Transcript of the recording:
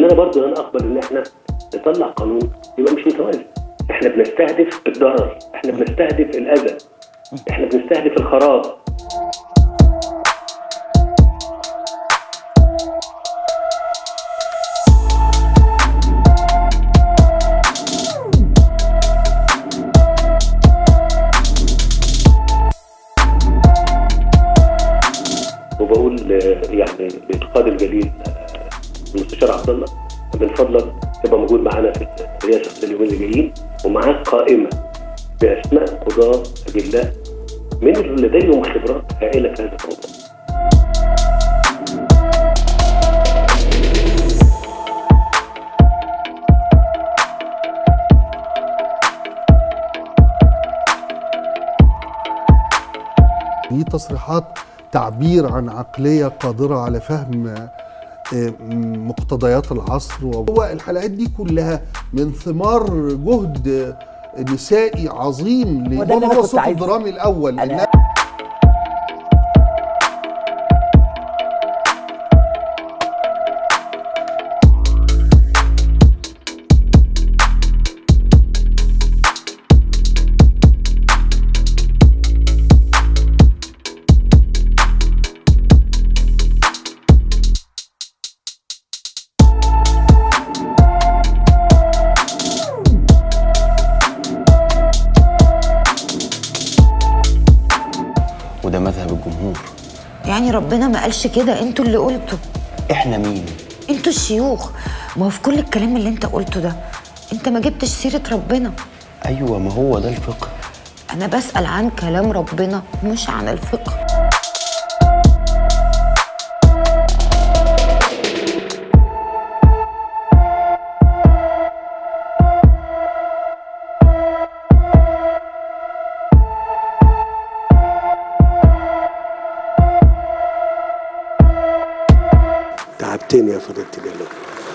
اننا برضه لن اقبل ان احنا نطلع قانون يبقى مش متوازن احنا بنستهدف الضرر احنا بنستهدف الاذى احنا بنستهدف الخراب وبقول آه، يعني للقاضي الجليل آه، المستشار عبد الله من فضلك تبقى موجود معانا في الرئاسه في اليومين اللي جايين ومعاك قائمه باسماء قضاه اجلاء من اللي لديهم خبرات هائله في هذا الموضوع. دي تصريحات تعبير عن عقلية قادرة على فهم آه، مقتضيات العصر وهو الحلقات دي كلها من ثمار جهد نسائي عظيم وده اللي لبابا أنا هو كنت الصوت عايزه. الدرامي الأول أنا- لأن وده مذهب الجمهور يعني ربنا ما قالش كده انتوا اللي قلتوا احنا مين انتوا الشيوخ ما هو في كل الكلام اللي انت قلته ده انت ما جبتش سيرة ربنا ايوه ما هو ده الفقه انا بسأل عن كلام ربنا مش عن الفقه تعبتني يا فضيلة الإله